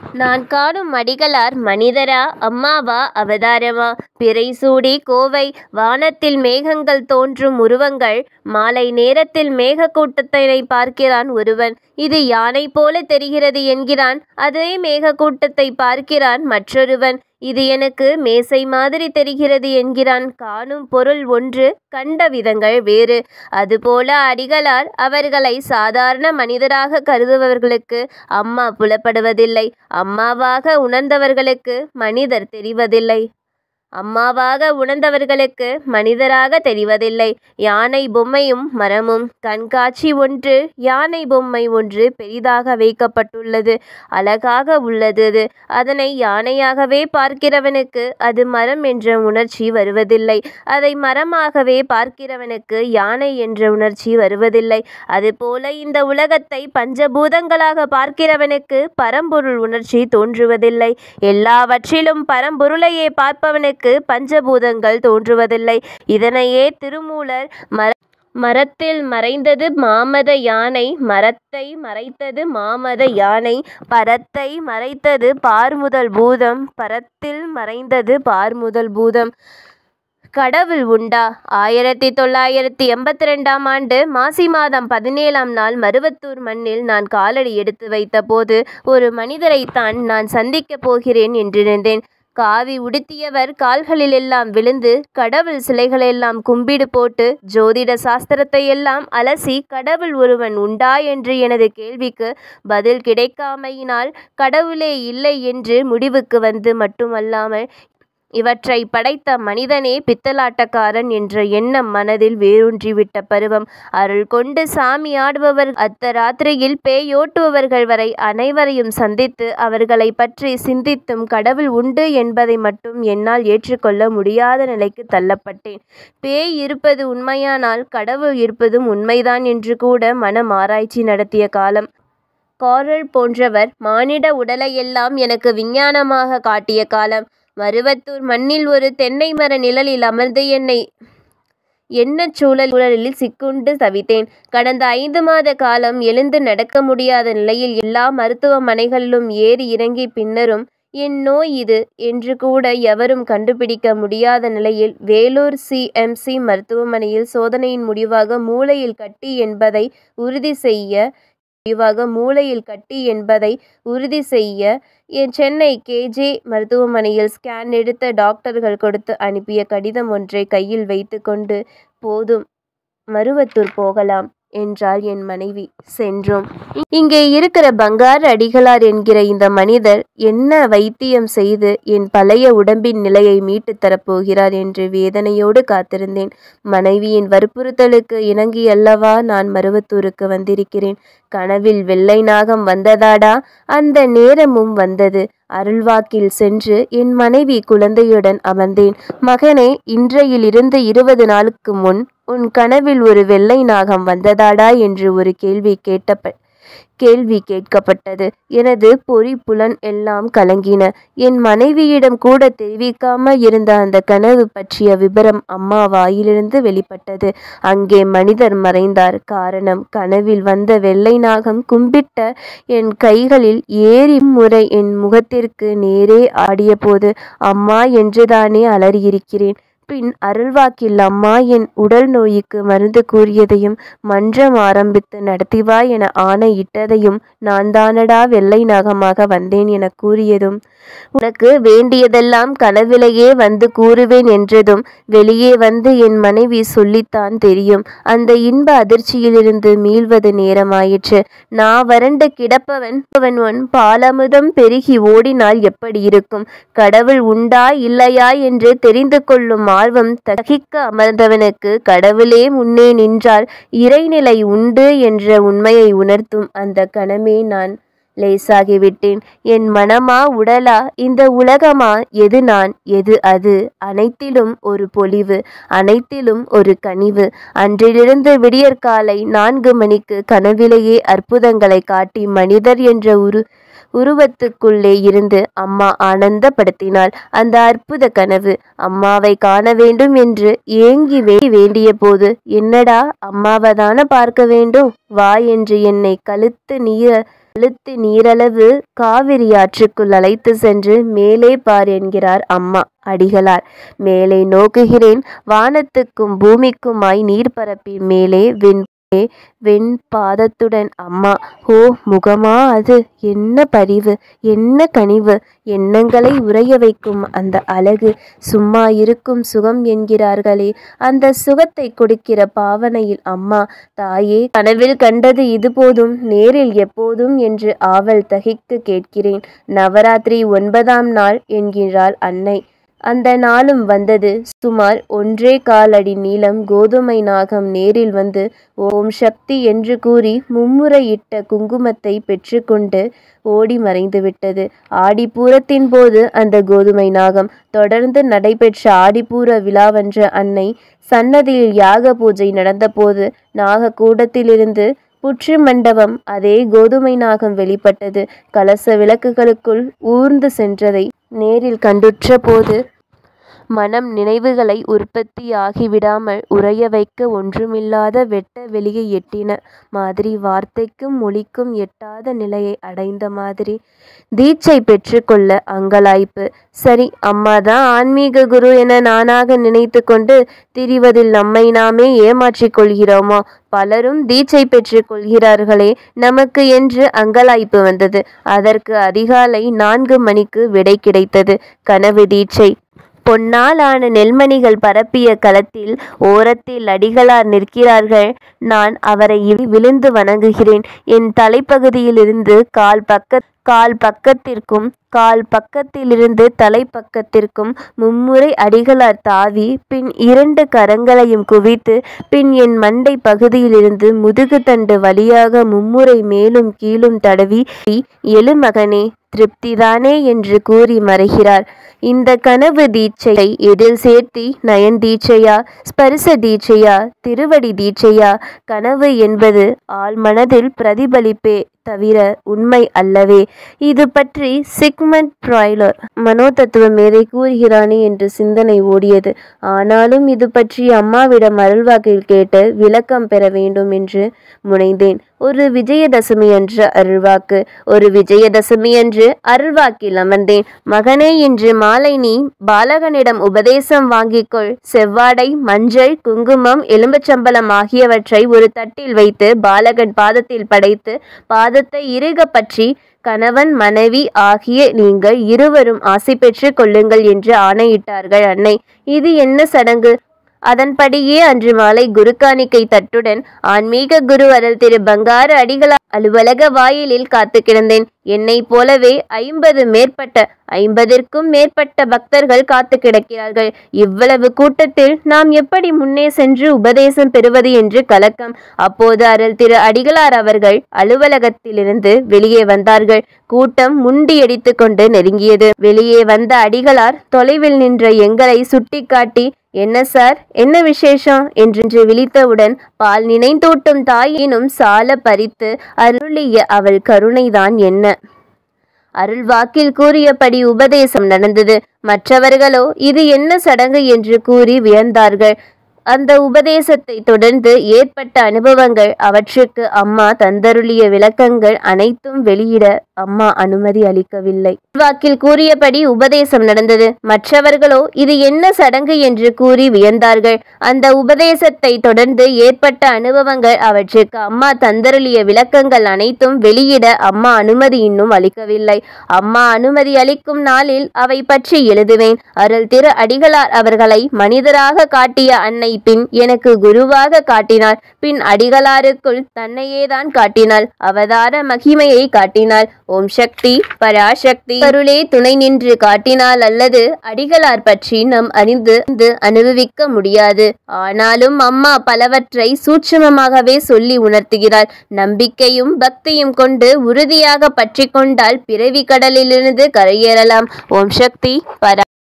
நான் காணும் அடிகளார் மனிதரா அம்மாவா அவதாரமா பிறை சூடி கோவை வானத்தில் மேகங்கள் தோன்றும் உருவங்கள் மாலை நேரத்தில் மேகக்கூட்டத்தினை பார்க்கிறான் ஒருவன் இது யானை போல தெரிகிறது என்கிறான் அதே மேகக்கூட்டத்தை பார்க்கிறான் மற்றொருவன் இது எனக்கு மேசை மாதிரி தெரிகிறது என்கிறான் காணும் பொருள் ஒன்று கண்ட விதங்கள் வேறு அதுபோல அடிகளார் அவர்களை சாதாரண மனிதராக கருதுபவர்களுக்கு அம்மா புலப்படுவதில்லை அம்மாவாக உணர்ந்தவர்களுக்கு மனிதர் தெரிவதில்லை அம்மாவாக உணர்ந்தவர்களுக்கு மனிதராக தெரிவதில்லை யானை பொம்மையும் மரமும் கண்காட்சி ஒன்று யானை பொம்மை ஒன்று பெரிதாக வைக்கப்பட்டுள்ளது அழகாக உள்ளது அது அதனை யானையாகவே பார்க்கிறவனுக்கு அது மரம் என்ற உணர்ச்சி வருவதில்லை அதை மரமாகவே பார்க்கிறவனுக்கு யானை என்ற உணர்ச்சி வருவதில்லை அதுபோல இந்த உலகத்தை பஞ்சபூதங்களாக பார்க்கிறவனுக்கு பரம்பொருள் உணர்ச்சி தோன்றுவதில்லை எல்லாவற்றிலும் பரம்பொருளையே பார்ப்பவனுக்கு பஞ்சபூதங்கள் தோன்றுவதில்லை இதனையே திருமூலர் மர மரத்தில் மறைந்தது மாமத யானை மரத்தை மறைத்தது மாமத யானை பரத்தை மறைத்தது பார்முதல் பூதம் பரத்தில் மறைந்தது பார்முதல் பூதம் கடவுள் உண்டா ஆயிரத்தி தொள்ளாயிரத்தி எண்பத்தி ரெண்டாம் ஆண்டு மாசி மாதம் பதினேழாம் நாள் மருவத்தூர் மண்ணில் நான் காலடி எடுத்து வைத்தபோது ஒரு மனிதரைத்தான் நான் சந்திக்கப் போகிறேன் என்றிருந்தேன் காவி உடுத்தியவர் கால்களிலெல்லாம் விழுந்து கடவுள் சிலைகளெல்லாம் கும்பிடு போட்டு ஜோதிட சாஸ்திரத்தை எல்லாம் அலசி கடவுள் ஒருவன் உண்டா என்று எனது கேள்விக்கு பதில் கிடைக்காமையினால் கடவுளே இல்லை என்று முடிவுக்கு வந்து மட்டுமல்லாமல் இவற்றை படைத்த மனிதனே பித்தலாட்டக்காரன் என்ற எண்ணம் மனதில் வேரூன்றிவிட்ட பருவம் அருள் கொண்டு சாமி ஆடுபவர் அத்த ராத்திரியில் பேயோட்டுபவர்கள் வரை அனைவரையும் சந்தித்து அவர்களை பற்றி சிந்தித்தும் கடவுள் உண்டு என்பதை மட்டும் என்னால் ஏற்றுக்கொள்ள முடியாத நிலைக்கு தள்ளப்பட்டேன் பேய் இருப்பது உண்மையானால் கடவுள் இருப்பதும் உண்மைதான் என்று கூட மனம் ஆராய்ச்சி நடத்திய காலம் காரல் போன்றவர் மானிட உடலையெல்லாம் எனக்கு விஞ்ஞானமாக காட்டிய காலம் மருவத்தூர் மண்ணில் ஒரு தென்னை மர நிழலில் அமர்ந்து என்னை எண்ணச் சூழல் சூழலில் சிக்குண்டு தவித்தேன் கடந்த ஐந்து மாத காலம் எழுந்து நடக்க முடியாத நிலையில் எல்லா மருத்துவமனைகளிலும் ஏறி இறங்கி பின்னரும் என் நோய் இது என்று கூட எவரும் கண்டுபிடிக்க முடியாத நிலையில் வேலூர் சிஎம்சி மருத்துவமனையில் சோதனையின் முடிவாக மூளையில் கட்டி என்பதை உறுதி செய்ய முடிவாக மூளையில் கட்டி என்பதை உறுதி செய்ய என் சென்னை கேஜே மருத்துவமனையில் ஸ்கேன் எடுத்த டாக்டர்கள் கொடுத்து அனுப்பிய கடிதம் ஒன்றை கையில் வைத்துக்கொண்டு போதும் மருவத்தூர் போகலாம் என்றாள் என் மனைவி சென்றோம் இங்கே இருக்கிற பங்காரு அடிகளார் என்கிற இந்த மனிதர் என்ன வைத்தியம் செய்து என் பழைய உடம்பின் நிலையை மீட்டுத் தரப்போகிறார் என்று வேதனையோடு காத்திருந்தேன் மனைவியின் வற்புறுத்தலுக்கு இணங்கி அல்லவா நான் மருவத்தூருக்கு வந்திருக்கிறேன் கனவில் வெள்ளை நாகம் வந்ததாடா அந்த நேரமும் வந்தது அருள்வாக்கில் சென்று என் மனைவி குழந்தையுடன் அமர்ந்தேன் மகனே இன்றையிலிருந்து இருபது நாளுக்கு முன் உன் கனவில் ஒரு வெள்ளை நாகம் வந்ததாடா என்று ஒரு கேள்வி கேட்டப்ப கேள்வி கேட்கப்பட்டது எனது பொறி புலன் எல்லாம் கலங்கின என் மனைவியிடம் கூட தெரிவிக்காம இருந்த அந்த கனவு பற்றிய விபரம் அம்மா வாயிலிருந்து வெளிப்பட்டது அங்கே மனிதர் மறைந்தார் காரணம் கனவில் வந்த வெள்ளை நாகம் கும்பிட்ட என் கைகளில் ஏறி முறை என் முகத்திற்கு நேரே ஆடியபோது அம்மா என்றுதானே அலறியிருக்கிறேன் பின் அருள்வாக்கில் அம்மா என் உடல் நோய்க்கு மருந்து கூறியதையும் மன்றம் ஆரம்பித்து நடத்திவா என ஆணையிட்டதையும் நான் தானடா வெள்ளை நாகமாக வந்தேன் என கூறியதும் உனக்கு வேண்டியதெல்லாம் கனவிலேயே வந்து கூறுவேன் என்றதும் வெளியே வந்து என் மனைவி சொல்லித்தான் தெரியும் அந்த இன்ப அதிர்ச்சியிலிருந்து மீள்வது நேரமாயிற்று நான் வறண்டு கிடப்பவன் அவன் ஒன் பாலமுதம் பெருகி ஓடினால் எப்படி இருக்கும் கடவுள் உண்டா இல்லையா என்று தெரிந்து கொள்ளும் ஆர்வம் தகிக்க அமர்ந்தவனுக்கு கடவுளே முன்னே நின்றால் இறைநிலை உண்டு என்ற உண்மையை உணர்த்தும் அந்த கணமே நான் லேசாகிவிட்டேன் என் மனமா உடலா இந்த உலகமா எது நான் எது அது அனைத்திலும் ஒரு பொலிவு அனைத்திலும் ஒரு கனிவு அன்றிலிருந்து விடியற்காலை நான்கு மணிக்கு கனவிலேயே அற்புதங்களை காட்டி மனிதர் என்ற உரு உருவத்துக்குள்ளே இருந்து அம்மா ஆனந்தப்படுத்தினாள் அந்த அற்புத கனவு அம்மாவை காண வேண்டும் என்று ஏங்கி வே வேண்டிய போது என்னடா அம்மாவை தானே பார்க்க வேண்டும் வா என்று என்னை கழுத்து நீர அழுத்து நீரளவு காவிரி ஆற்றுக்குள் அழைத்து சென்று மேலே பார் என்கிறார் அம்மா அடிகளார் மேலே நோக்குகிறேன் வானத்துக்கும் பூமிக்குமாய் நீர்ப்பரப்பின் மேலே வெண் வெண் பாதத்துடன் அம்மா ஓ முகமா அது என்ன பரிவு என்ன கனிவு எண்ணங்களை உறைய வைக்கும் அந்த அழகு சும்மா இருக்கும் சுகம் என்கிறார்களே அந்த சுகத்தை கொடுக்கிற பாவனையில் அம்மா தாயே கனவில் கண்டது இது போதும் நேரில் எப்போதும் என்று ஆவல் தகிக்க கேட்கிறேன் நவராத்திரி ஒன்பதாம் நாள் என்கிறாள் அன்னை அந்த நாளும் வந்தது சுமார் ஒன்றே கால் அடி நீளம் கோதுமை நாகம் நேரில் வந்து ஓம் சக்தி என்று கூறி மும்முறையிட்ட குங்குமத்தை பெற்றுக்கொண்டு ஓடி மறைந்துவிட்டது ஆடிப்பூரத்தின் போது அந்த கோதுமை நாகம் தொடர்ந்து நடைபெற்ற ஆடிப்பூர விழாவென்ற அன்னை சன்னதியில் யாக பூஜை நடந்தபோது நாகக்கூடத்திலிருந்து புற்று மண்டபம் அதே கோதுமை நாகம் வெளிப்பட்டது கலச விளக்குகளுக்குள் ஊர்ந்து சென்றதை நேரில் கண்டுற்ற போது மனம் நினைவுகளை உற்பத்தி ஆகிவிடாமல் உறைய வைக்க ஒன்றுமில்லாத வெட்ட வெளியை எட்டின மாதிரி வார்த்தைக்கும் மொழிக்கும் எட்டாத நிலையை அடைந்த மாதிரி தீட்சை பெற்றுக்கொள்ள அங்கலாய்ப்பு சரி அம்மாதான் ஆன்மீக குரு என நானாக நினைத்து கொண்டு திரிவதில் நம்மை நாமே ஏமாற்றிக் கொள்கிறோமோ பலரும் தீட்சை பெற்றுக் கொள்கிறார்களே நமக்கு என்று அங்கலாய்ப்பு வந்தது அதற்கு அதிகாலை நான்கு மணிக்கு விடை கிடைத்தது கனவு தீட்சை பொன்னாலான நெல்மணிகள் பரப்பிய களத்தில் ஓரத்தில் அடிகளார் நிற்கிறார்கள் நான் அவரை விழுந்து வணங்குகிறேன் என் தலைப்பகுதியிலிருந்து கால் பக்க கால் பக்கத்திற்கும் கால் பக்கத்திலிருந்து தலைப்பக்கத்திற்கும் மும்முறை அடிகளார் தாவி பின் இரண்டு கரங்களையும் குவித்து பின் என் மண்டை பகுதியிலிருந்து முதுகுத்தண்டு வழியாக மும்முறை மேலும் கீழும் தடவி எழுமகனே திருப்திதானே என்று கூறி மறைகிறார் இந்த கனவு தீட்சையை எதில் சேர்த்தி நயன் தீட்சையா ஸ்பரிச தீட்சையா திருவடி தீட்சையா கனவு என்பது ஆழ்மனதில் பிரதிபலிப்பே தவிர உண்மை அல்லவே இது பற்றி சிக்மண்ட் ப்ராய்லர் மனோதத்துவ மேதை கூறுகிறானே என்று சிந்தனை ஓடியது ஆனாலும் இது பற்றி அம்மாவிடம் அருள்வாக்கில் கேட்டு விளக்கம் பெற வேண்டும் என்று முனைந்தேன் ஒரு விஜயதசமி அன்று அருள்வாக்கு ஒரு விஜயதசமி அன்று அருள்வாக்கில் அமர்ந்தேன் மகனே இன்று மாலை நீ பாலகனிடம் உபதேசம் வாங்கிக்கொள் செவ்வாடை மஞ்சள் குங்குமம் எலும்புச்சம்பளம் ஆகியவற்றை ஒரு தட்டில் வைத்து பாலகன் பாதத்தில் படைத்து பாதத்தை இறுக பற்றி கணவன் மனைவி ஆகிய நீங்கள் இருவரும் ஆசை பெற்று கொள்ளுங்கள் என்று ஆணையிட்டார்கள் அன்னை இது என்ன சடங்கு அதன்படியே அன்று மாலை குருகாணிக்கை தட்டுடன் ஆன்மீக குரு அருள் திரு பங்காரு அடிகளா அலுவலக வாயிலில் காத்து கிடந்தேன் என்னைப் போலவே ஐம்பது மேற்பட்ட ஐம்பதிற்கும் மேற்பட்ட பக்தர்கள் காத்து கிடக்கிறார்கள் இவ்வளவு கூட்டத்தில் நாம் எப்படி முன்னே சென்று உபதேசம் பெறுவது என்று கலக்கம் அப்போது அருள் திரு அடிகளார் அவர்கள் அலுவலகத்திலிருந்து வெளியே வந்தார்கள் கூட்டம் முண்டியடித்து கொண்டு நெருங்கியது வெளியே வந்த அடிகளார் தொலைவில் நின்ற எங்களை சுட்டிக்காட்டி என்ன சார் என்ன விசேஷம் என்று விழித்தவுடன் பால் நினைந்தூட்டும் தாயினும் சால பறித்து அருளிய அவள் கருணைதான் என்ன அருள் வாக்கில் கூறியபடி உபதேசம் நடந்தது மற்றவர்களோ இது என்ன சடங்கு என்று கூறி வியந்தார்கள் அந்த உபதேசத்தை தொடர்ந்து ஏற்பட்ட அனுபவங்கள் அவற்றுக்கு அம்மா தந்தருளிய விளக்கங்கள் அனைத்தும் வெளியிட அம்மா அனுமதி அளிக்கவில்லை வாக்கில் கூறியபடி உபதேசம் நடந்தது மற்றவர்களோ இது என்ன சடங்கு என்று கூறி வியந்தார்கள் அந்த உபதேசத்தை தொடர்ந்து ஏற்பட்ட அனுபவங்கள் அவற்றுக்கு அம்மா தந்தருளிய விளக்கங்கள் அனைத்தும் வெளியிட அம்மா அனுமதி இன்னும் அளிக்கவில்லை அம்மா அனுமதி அளிக்கும் நாளில் அவை பற்றி எழுதுவேன் அருள் திரு அடிகளார் அவர்களை மனிதராக காட்டிய அன்னை பின் எனக்கு குருவாக காட்டினாள் பின் அடிகளாருக்குள் தன்னையேதான் காட்டினாள் அவதார மகிமையை காட்டினாள் ஓம் சக்தி பராசக்தி அருளே துணை நின்று காட்டினாள் அல்லது அடிகளார் பற்றி நம் அறிந்து அறிந்து அனுபவிக்க முடியாது ஆனாலும் அம்மா பலவற்றை சூட்சுமமாகவே சொல்லி உணர்த்துகிறாள் நம்பிக்கையும் பக்தியும் கொண்டு உறுதியாக பற்றி கொண்டால் பிறவி கடலிலிருந்து கரையேறலாம் ஓம் சக்தி பரா